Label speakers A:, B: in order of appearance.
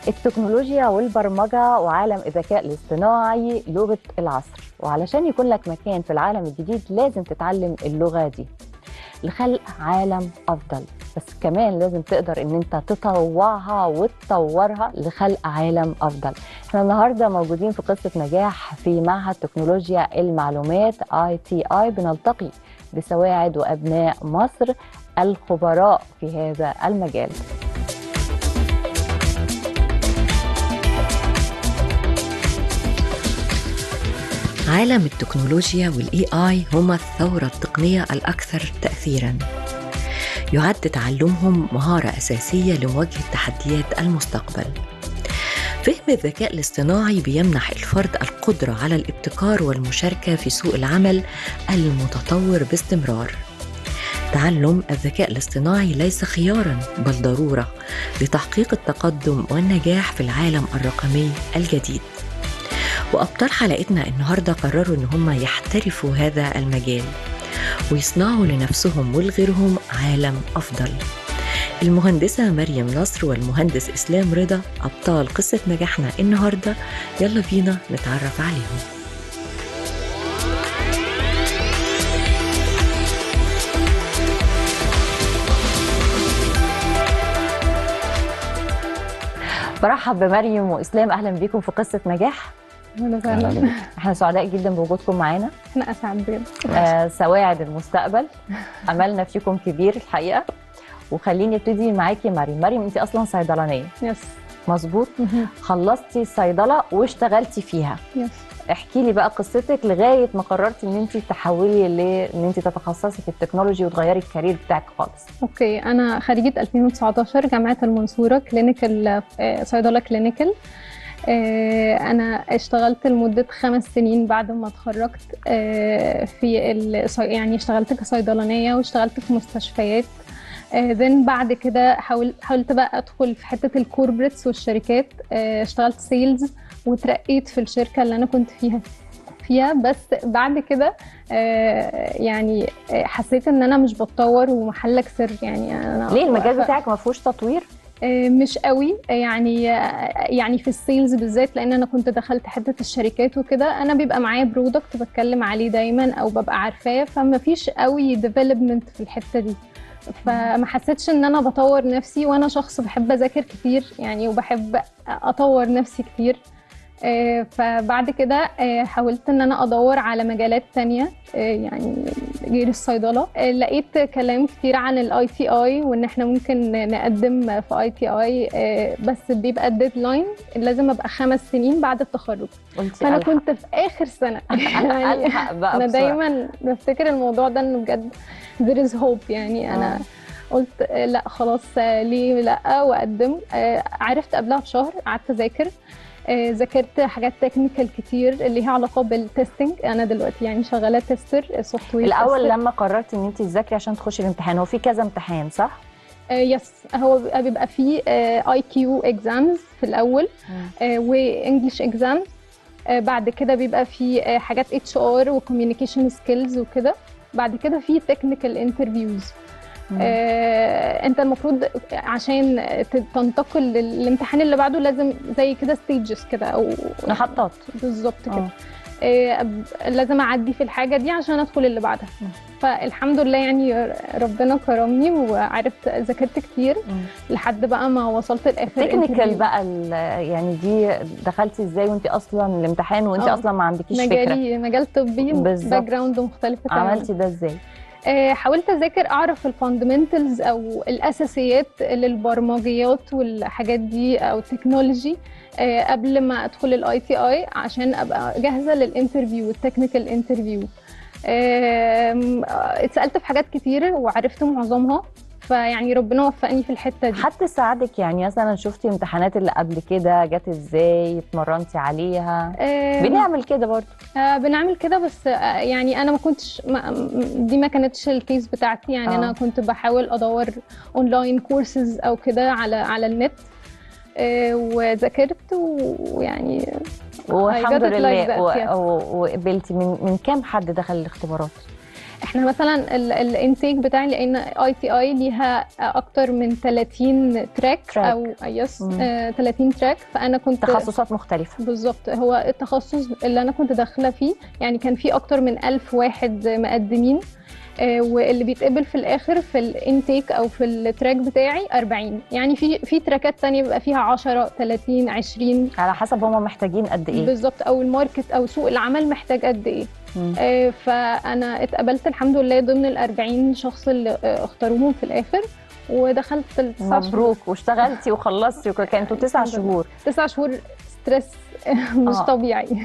A: التكنولوجيا والبرمجة وعالم الذكاء الاصطناعي لغة العصر وعلشان يكون لك مكان في العالم الجديد لازم تتعلم اللغة دي لخلق عالم أفضل بس كمان لازم تقدر ان انت تطوعها وتطورها لخلق عالم افضل احنا النهارده موجودين في قصه نجاح في معهد تكنولوجيا المعلومات اي تي اي بنلتقي بسواعد وابناء مصر الخبراء في هذا المجال
B: عالم التكنولوجيا والاي اي هما الثوره التقنيه الاكثر تاثيرا يعد تعلمهم مهاره اساسيه لمواجهه تحديات المستقبل فهم الذكاء الاصطناعي بيمنح الفرد القدره على الابتكار والمشاركه في سوق العمل المتطور باستمرار تعلم الذكاء الاصطناعي ليس خيارا بل ضروره لتحقيق التقدم والنجاح في العالم الرقمي الجديد وأبطال حلقتنا النهاردة قرروا إن هم يحترفوا هذا المجال ويصنعوا لنفسهم ولغيرهم عالم أفضل المهندسة مريم نصر والمهندس إسلام رضا أبطال قصة نجاحنا النهاردة يلا بينا نتعرف عليهم
A: برحب بمريم واسلام اهلا بيكم في قصه نجاح
C: اهلا وسهلا
A: احنا سعداء جدا بوجودكم معانا
C: احنا اسعد بجد
A: آه سواعد المستقبل املنا فيكم كبير الحقيقه وخليني ابتدي معاكي يا مريم مريم انت اصلا صيدلانيه
C: يس
A: مظبوط خلصتي الصيدله واشتغلتي فيها
C: يس
A: احكي لي بقى قصتك لغايه ما قررتي ان انت تحولي لان انت تتخصصي في التكنولوجي وتغيري الكارير بتاعك خالص
C: اوكي انا خريجه 2019 جامعه المنصوره كلينيكال آه، صيدله كلينيكال آه، انا اشتغلت لمده خمس سنين بعد ما اتخرجت آه، في الصي- يعني اشتغلت كصيدلانيه واشتغلت في مستشفيات ذن بعد كده حاول حاولت بقى ادخل في حته الكوربريتس والشركات آه، اشتغلت سيلز وترقيت في الشركه اللي انا كنت فيها فيها بس بعد كده آه، يعني آه، حسيت ان انا مش بتطور ومحلك سر يعني انا
A: ليه المجال
C: واقفة-
A: بتاعك ما فيهوش تطوير
C: آه، مش قوي آه، يعني آه، يعني في السيلز بالذات لان انا كنت دخلت حته الشركات وكده انا بيبقى معايا برودكت بتكلم عليه دايما او ببقى عارفاه فما فيش قوي ديفلوبمنت في الحته دي فما حسيتش ان انا بطور نفسي وانا شخص بحب اذاكر كتير يعني وبحب اطور نفسي كتير آه، فبعد كده آه، حاولت ان انا ادور على مجالات تانية آه، يعني غير الصيدله آه، لقيت كلام كتير عن الاي تي اي وان احنا ممكن نقدم في اي تي اي بس بيبقى الديدلاين لازم ابقى خمس سنين بعد التخرج
A: قلتي
C: فانا
A: ألحق.
C: كنت في اخر سنه يعني
A: ألحق بقى
C: انا
A: بسرعة.
C: دايما بفتكر الموضوع ده انه بجد there is hope يعني انا
A: آه.
C: قلت آه، لا خلاص آه، ليه لا واقدم آه، عرفت قبلها بشهر قعدت اذاكر آه، ذاكرت حاجات تكنيكال كتير اللي هي علاقه بالتستنج انا دلوقتي يعني شغاله تستر سوفت وير
A: الاول لما قررتي ان انت تذاكري عشان تخشي الامتحان هو في كذا امتحان صح
C: يس هو بيبقى, بيبقى فيه اي كيو اكزامز في الاول وانجلش اكزامز بعد كده بيبقى في آه، حاجات اتش ار وكوميونيكيشن سكيلز وكده بعد كده في تكنيكال انترفيوز آه، انت المفروض عشان ت- تنتقل للامتحان اللي بعده لازم زي كده ستيجز كده او
A: محطات
C: بالظبط كده
A: آه.
C: آه، أب- لازم اعدي في الحاجه دي عشان ادخل اللي بعدها
A: مم.
C: فالحمد لله يعني ربنا كرمني وعرفت ذاكرت كتير لحد بقى ما وصلت لاخر
A: تكنيكال
C: interview.
A: بقى ال- يعني دي دخلتي ازاي وانت اصلا الامتحان وانت
C: آه.
A: اصلا ما عندكيش فكره
C: مجالي مجال طبي
A: بالظبط.
C: باك جراوند مختلفه تماما
A: عملتي ده ازاي
C: آه، حاولت اذاكر اعرف الفاندمنتالز او الاساسيات للبرمجيات والحاجات دي او التكنولوجي آه، قبل ما ادخل الاي تي اي عشان ابقى جاهزه للانترفيو التكنيكال انترفيو اتسالت في حاجات كتير وعرفت معظمها فيعني ربنا وفقني في الحته دي
A: حد ساعدك يعني مثلا شفتي امتحانات اللي قبل كده جت ازاي اتمرنتي عليها
C: آه،
A: بنعمل كده برضو
C: آه بنعمل كده بس آه يعني انا ما كنتش ما م- دي ما كانتش الكيس بتاعتي يعني
A: آه.
C: آه. انا كنت بحاول ادور اونلاين كورسز او كده على على النت آه وذاكرت ويعني
A: والحمد
C: got it like
A: لله
C: that,
A: و-
C: yes.
A: و- وقبلتي من من كام حد دخل الاختبارات
C: احنا مثلا الانتيك بتاعي لان اي تي اي ليها اكتر من 30 تراك
A: تراك.
C: او يس
A: مم.
C: آه 30 تراك فانا كنت
A: تخصصات مختلفه
C: بالظبط هو التخصص اللي انا كنت داخله فيه يعني كان في اكتر من ألف واحد مقدمين آه، واللي بيتقبل في الاخر في الانتيك او في التراك بتاعي 40 يعني في في تراكات تانية بيبقى فيها 10 30 20
A: على حسب هم محتاجين قد ايه
C: بالظبط او الماركت او سوق العمل محتاج قد ايه
A: مم.
C: آه، فانا اتقبلت الحمد لله ضمن ال 40 شخص اللي آه، اختاروهم في الاخر ودخلت التسع شهور
A: مبروك واشتغلتي وخلصتي وكانتوا تسع
C: الحمد لله.
A: شهور
C: تسع شهور ستريس مش
A: آه.
C: طبيعي